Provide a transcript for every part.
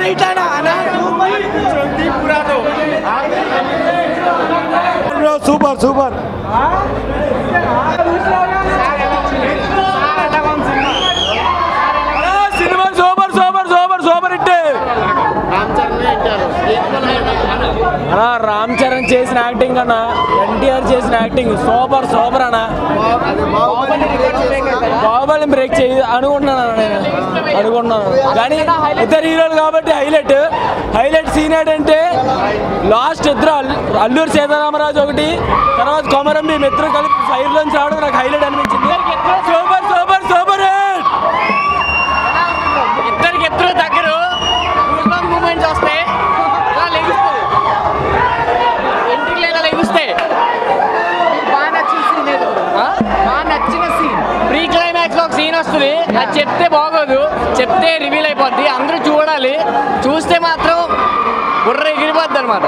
Super super cinema super super super super hit అన్నా రామ్ చరణ్ చేసిన acting అన్న ఎన్టీఆర్ చేసిన యాక్టింగ్ సూపర్ సూపర్ అన్న బాహుబలి బ్రేక్ చేయి అనుకుంటున్నాను అన్న నేను అనుకుంటున్నాను కానీ ఇద్దరు హీరోలు కాబట్టి హైలైట్ హైలైట్ సీన్ ఏంటంటే లాస్ట్ ఇద్దరు అల్లు- అల్లూరు సీతారామరాజు ఒకటి తర్వాత కొమరం భీమ్ ఇద్దరు కలిపి ఫైర్ లోంచి రావడం నాకు హైలైట్ అనిపించింది సూపర్ సూపర్ సూపర్ హిట్ ఇద్దరికి ఇద్దరు దగ్గర మూమెంట్స్ వస్తాయి ఇలా లెగుస్తుంది ఎంట్రీ లేదా లెగుస్తాయి బాగా నచ్చిన సీన్ ఏదో బాగా నచ్చిన సీన్ ప్రీ క్లైమాక్స్ లో ఒక సీన్ వస్తుంది అది చెప్తే బాగోదు చెప్తే రివీల్ అయిపోద్ది అందరూ చూడాలి చూస్తే మాత్రం బుర్ర ఎగిరిపోద్ది అనమాట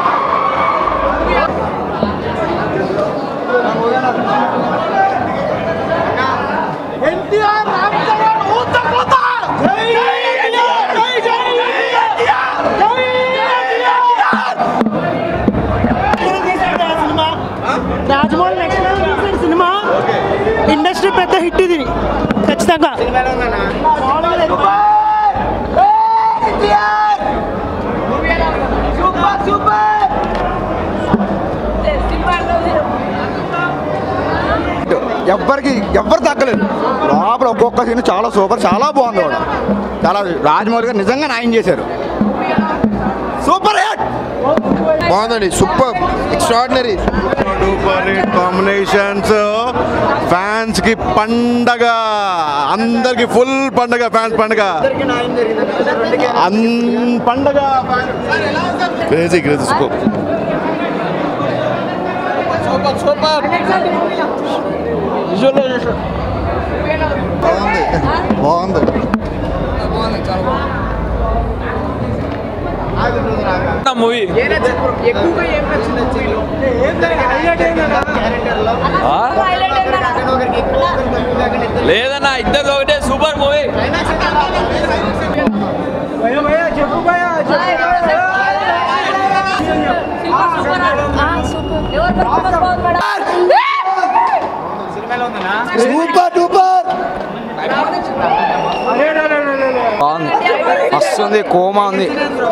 రాజమౌళి నెక్స్ట్ లెవెల్ తీసిన సినిమా ఇండస్ట్రీ పెద్ద హిట్ ఇది ఖచ్చితంగా ఎవ్వరికి ఎవ్వరు తగ్గలేదు లోపల ఒక్కొక్క సీన్ చాలా సూపర్ చాలా బాగుంది కూడా చాలా రాజమౌళి గారు నిజంగా న్యాయం చేశారు సూపర్ హిట్ బాగుందండి super extraordinary super hit combinations fans కి పండగ అందరికి ఫుల్ పండగ ఫ్యాన్స్ పండగ అన్- పండగ క్రేజీ క్రేజీ సూపర్ బాగుంది బాగుంది మూవీ ఎక్కువగా ఏం నచ్చింది లేదన్నా ఇద్దరు ఒకటే సూపర్ మూవీ సూపర్ డూపర్ బాగుంది వస్తుంది కోమా ఉంది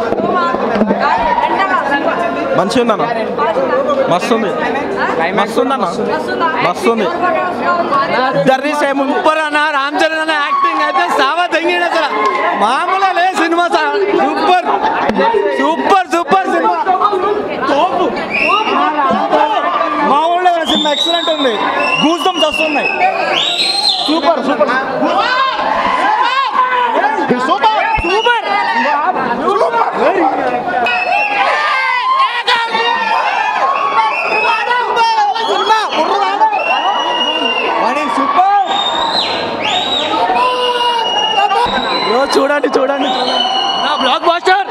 మంచిగా ఉందన్న మస్తు ఉంది మస్తు ఉందన్న మస్తు ఉంది ఇద్దరిని సేమ్ సూపర్ అన్న రామ్ చరణ్ అన్న యాక్టింగ్ అయితే సావా తెంగిన అసలు మామూలుగా లేదు cinema super super super cinema తోపు మా ఊళ్ళో సినిమా ఎక్సలెంట్ ఉంది గూస్ బంప్స్ వస్తున్నాయి సూపర్ సూపర్ సూపర్ సూపర్ రోజు చూడండి చూడండి నా blockbuster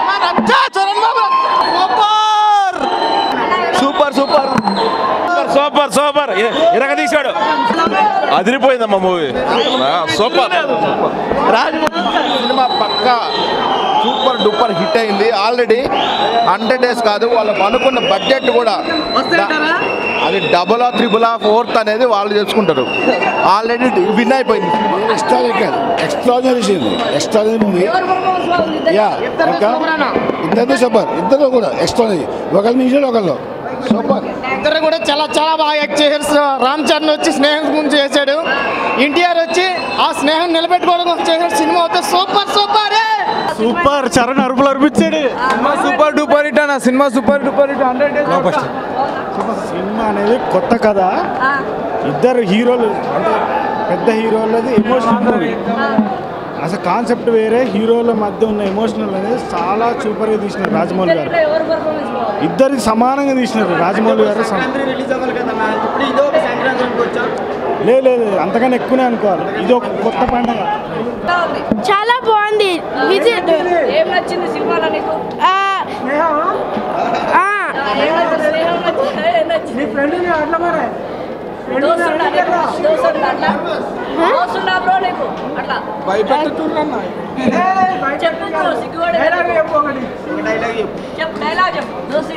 super super super super ఇరగ తీశాడు అదిరిపోయిందమ్మా మూవీ సూపర్ సినిమా పక్కా సూపర్ డూపర్ హిట్ అయింది ఆల్రెడీ హండ్రెడ్ డేస్ కాదు వాళ్ళకు అనుకున్న బడ్జెట్ కూడా అది డబుల్ ఆ త్రిబుల్ ఆ ఫోర్త్ అనేది వాళ్ళు చేసుకుంటారు ఆల్రెడీ విన్ అయిపోయింది extraordinary scene extraordinary movie yeah ఇంకా ఇద్దరు సూపర్ ఇద్దరు కూడా ఎక్స్ట్రాడినరీ ఒకరి నుంచి ఒకళ్ళు సూపర్ ఇద్దరు కూడా చాలా చాలా బాగా యాక్ట్ చేశారు రామ్ చరణ్ వచ్చి స్నేహం గురించి చేశాడు ఎన్టీఆర్ వచ్చి ఆ స్నేహం నిలబెట్టుకోవడం కోసం చేశాడు సినిమా అయితే సూపర్ సూపర్ సూపర్ చరణ్ అరుపులు అర్పించాడు సూపర్ డూపర్ హిట్ అన్న cinema super duper hit hundred cinema అనేది కొత్త కథ ఇద్దరు హీరోలు అంటే పెద్ద హీరోలది ఎమోషనల్ మూవీ అసలు కాన్సెప్ట్ వేరే హీరోల మధ్య ఉన్న ఎమోషనల్ అనేది చాలా సూపర్గా తీసినారు రాజమౌళి గారు ఇద్దరికి సమానంగా తీసినారు రాజమౌళి గారు సమ- లేదు లేదు అంతకన్నా ఎక్కువనే అనుకోవాలి ఇది ఒక కొత్త పండగ చాలా బాగుంది విజయ్ ఏం నచ్చింది సినిమాలో నీకు ఆ, ఆ, ఏం నచ్చింది? స్నేహం నచ్చిందా? ఏం నచ్చింది? దోస్తున్నా నీకు? దోస్తున్నా అట్లా? దోస్తున్నా బ్రో నీకు? అట్లా. చెప్పు బ్రో, సిగ్గుపడే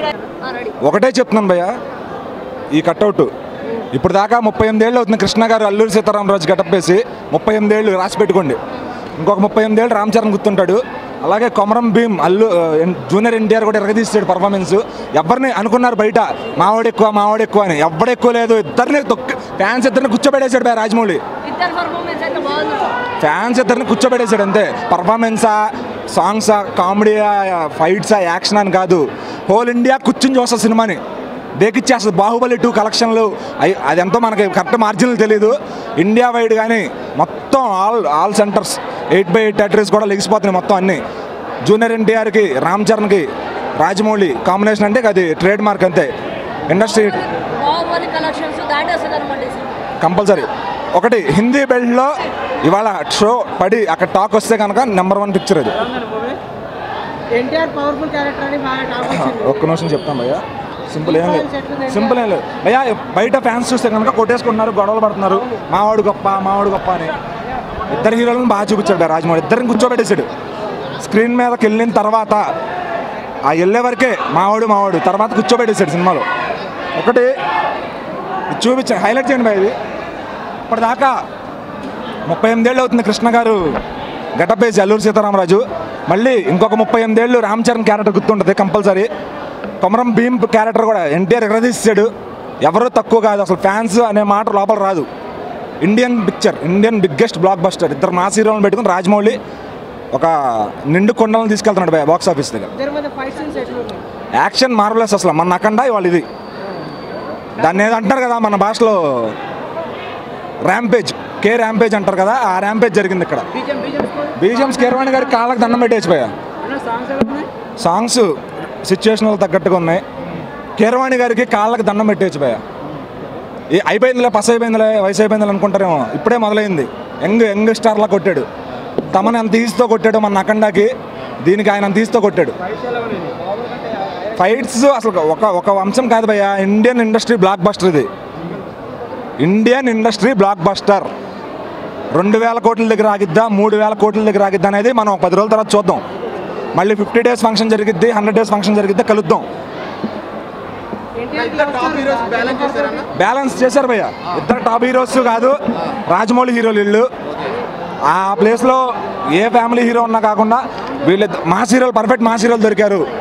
ఒకటే చెప్తున్నాను భయ్య ఈ కట్అవుట్ ఇప్పుడు దాకా ముప్పై ఎనిమిదేళ్ళు అవుతుంది కృష్ణ గారు అల్లూరి సీతారామరాజు గెటప్ వేసి ముప్పై ఎనిమిదేళ్ళు రాసి పెట్టుకోండి ఇంకొక ముప్పై ఎనిమిదేళ్ళు రామ్ చరణ్ గుర్తుంటాడు అలాగే కొమరం భీమ్ అల్లు ఆ, ఎన్- జూనియర్ ఎన్టీఆర్ కూడా ఎరగదీస్తాడు పర్ఫార్మెన్స్ ఎవరిని అనుకున్నారు బయట మావాడు ఎక్కువ మావాడు ఎక్కువ అని ఎవడు ఎక్కువ లేదు ఇద్దరిని తొక్కి ఫ్యాన్స్ ఇద్దరిని కూర్చోబెట్టేశాడు బా రాజమౌళి ఇద్దరు పర్ఫార్మెన్స్ అయితే బాగుంది ఫ్యాన్స్ ఇద్దరిని కూర్చోబెట్టేశాడు అంతే పర్ఫార్మెన్సా సాంగ్సా కామెడీయా ఫైట్సా యాక్షన్ అని కాదు హోల్ ఇండియా కూర్చుని చూస్తా సినిమాని దేకిచ్చేస్తుంది బాహుబలి టూ కలెక్షన్లు అయి అదెంతో మనకి కరెక్ట్ మార్జిన్లు తెలియదు ఇండియా వైడ్ కానీ మొత్తం all all centres eight by eight theatres కూడా లెగిసిపోతున్నాయి మొత్తం అన్ని జూనియర్ ఎన్టీఆర్కి రామ్ చరణ్కి రాజమౌళి కాంబినేషన్ అంటే అది ట్రేడ్ మార్క్ అంతే ఇండస్ట్రీ బాహుబలి కలెక్షన్స్ దాటేస్తుంది అనమాట కంపల్సరీ ఒకటి హిందీ బెల్ట్లో ఇవాళ షో పడి అక్కడ టాక్ వస్తే కనుక నెంబర్ వన్ పిక్చర్ అది ఎన్టీఆర్ పవర్ఫుల్ క్యారెక్టర్ అని బాగా టాక్ వచ్చింది ఒక్క నిమిషం చెప్తాం భయ్య సింపుల్ ఏం లేదు సింపుల్ ఏం లేదు భయ్య బయట ఫ్యాన్స్ చూస్తే కనుక కొట్టేసుకుంటున్నారు గొడవలు పడుతున్నారు మావాడు గొప్ప మావాడు గొప్ప అని ఇద్దరు హీరోలను బాగా చూపించాడు భయ్య రాజమౌళి ఇద్దరిని కూర్చోబెట్టేశాడు స్క్రీన్ మీదకి వెళ్ళిన తర్వాత ఆ వెళ్ళే వరకే మావాడు మావాడు తర్వాత కూర్చోబెట్టేశాడు సినిమాలో ఒకటి ఇది చూపించాను హైలైట్ చేయండి భయ్య ఇది ఇప్పటిదాకా ముప్పై ఎనిమిదేళ్ళు అవుతుంది కృష్ణ గారు గటపేసి అల్లూరు సీతారామరాజు మళ్ళీ ఇంకొక ముప్పై ఎనిమిదేళ్ళు రామ్ చరణ్ క్యారెక్టర్ గుర్తుంటుంది కంపల్సరీ కొమరం భీమ్ క్యారెక్టర్ కూడా ఎన్టీఆర్ ఎగరదీసాడు ఎవరు తక్కువ కాదు అసలు ఫ్యాన్స్ అనే మాట లోపల రాదు Indian picture Indian biggest blockbuster ఇద్దరు మాస్ హీరోలను పెట్టుకుని రాజమౌళి ఒక నిండు కొండలను తీసుకెళ్తున్నాడు బాక్స్ ఆఫీస్ దగ్గర ఇద్దరి మధ్య ఫైట్ సీన్స్ ఎట్లున్నాయి యాక్షన్ మార్వలెస్ అసలు మన అఖండ ఇవాళ ఇది దాన్ని ఏదో అంటారు కదా మన భాషలో ర్యాంపేజ్ కే ర్యాంపేజ్ అంటారు కదా ఆ ర్యాంపేజ్ జరిగింది ఇక్కడ బీజం బీజం స్కోర్ బీజిఎం స్కేర్వాణి గారికి కాళ్ళకి దండం పెట్టేసిపోయా అన్న సాంగ్స్ ఎలా ఉన్నాయి సాంగ్స్ సిచ్యువేషనల్ తగ్గట్టుగా ఉన్నాయి కీరవాణి గారికి కాళ్ళకి దండం పెట్టేసిపోయా ఏ అయిపోయిందిలే పస్ అయిపోయిందిలే వయసు అయిపోయిందిలే అనుకుంటారేమో ఇప్పుడే మొదలైంది యంగ్ యంగ్ స్టార్లా కొట్టాడు తమని అంత ఈజీతో కొట్టాడు మన అఖండాకి దీనికి ఆయన అంత ఈజీతో కొట్టాడు ఫైట్స్ అసలు ఒక ఒక వంశం కాదు భయ్య ఇండియన్ ఇండస్ట్రీ బ్లాక్ బస్టర్ ఇది ఇండియన్ ఇండస్ట్రీ బ్లాక్ బస్టర్ రెండు వేల కోట్ల దగ్గర ఆగిద్దా మూడు వేల కోట్ల దగ్గర ఆగిద్దా అనేది మనం ఒక పది రోజుల తర్వాత చూద్దాం మళ్ళీ ఫిఫ్టీ డేస్ ఫంక్షన్ జరిగిద్ది హండ్రెడ్ డేస్ ఫంక్షన్ జరిగిద్ది కలుద్దాం బ్యాలెన్స్ చేశారు భయ్య ఇద్దరు టాప్ హీరోస్ కాదు రాజమౌళి హీరోలు వీళ్ళు ఆ ప్లేస్లో ఏ ఫ్యామిలీ హీరో ఉన్నా కాకుండా వీళ్ళు మాస్ హీరోలు పర్ఫెక్ట్ మాస్ హీరోలు దొరికారు